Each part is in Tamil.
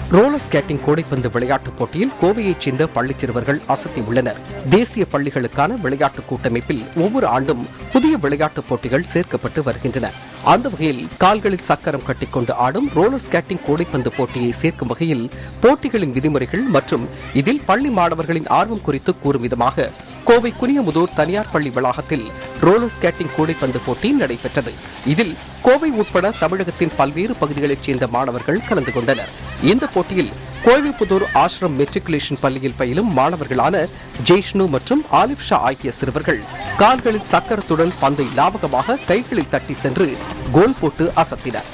ரோலர் ஸ்கேட்டிங் கூடைப்பந்து விளையாட்டுப் போட்டியில் கோவையைச் சேர்ந்த பள்ளிச் சிறுவர்கள் அசத்தி உள்ளனர் தேசிய பள்ளிகளுக்கான விளையாட்டு கூட்டமைப்பில் ஒவ்வொரு ஆண்டும் புதிய விளையாட்டுப் போட்டிகள் சேர்க்கப்பட்டு வருகின்றன அந்த வகையில் கால்களில் சக்கரம் கட்டிக்கொண்டு ஆடும் ரோலர் ஸ்கேட்டிங் கூடைப்பந்து போட்டியை சேர்க்கும் வகையில் போட்டிகளின் விதிமுறைகள் மற்றும் இதில் பள்ளி மாணவர்களின் ஆர்வம் குறித்து கூறும் விதமாக கோவை குனியமுதூர் தனியார் பள்ளி வளாகத்தில் ரோலர் ஸ்கேட்டிங் கூடைப்பந்து போட்டி நடைபெற்றது இதில் கோவை உட்பட தமிழகத்தின் பல்வேறு பகுதிகளைச் சேர்ந்த மாணவர்கள் கலந்து கொண்டனர் இந்த போட்டியில் கோவைப்புதூர் ஆசிரம் மெட்ரிகுலேஷன் பள்ளியில் பயிலும் மாணவர்களான ஜெய்ஷ்ணு மற்றும் ஆலிப் ஷா ஆகிய சிறுவர்கள் கால்களில் சக்கரத்துடன் பந்தை லாபகமாக கைகளில் தட்டி சென்று கோல் போட்டு அசத்தினர்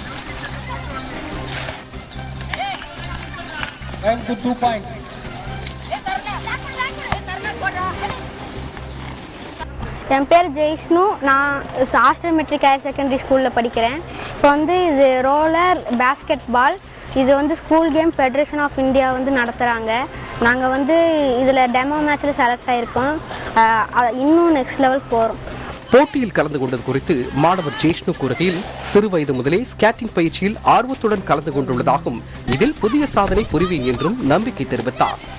And to two points. என் பேர் ஜெய்ஷ்ணு நான் ஹாஸ்டல் மெட்ரிக் ஹையர் செகண்டரி ஸ்கூலில் படிக்கிறேன் இப்போ வந்து இது ரோலர் பேஸ்கெட் பால் இது வந்து school game federation of India வந்து நடத்துகிறாங்க நாங்கள் வந்து இதில் டெமோ மேட்ச்சில் செலக்ட் ஆகிருக்கோம் அஹ் அ- இன்னும் நெக்ஸ்ட் லெவல் போகிறோம் போட்டியில் கலந்து கொண்டது குறித்து மாணவர் ஜெய்ஷ்ணு கூறுகையில் சிறு வயது முதலே ஸ்கேட்டிங் பயிற்சியில் ஆர்வத்துடன் கலந்து கொண்டுள்ளதாகவும் இதில் புதிய சாதனை புரிவேன் என்றும் நம்பிக்கை தெரிவித்தார்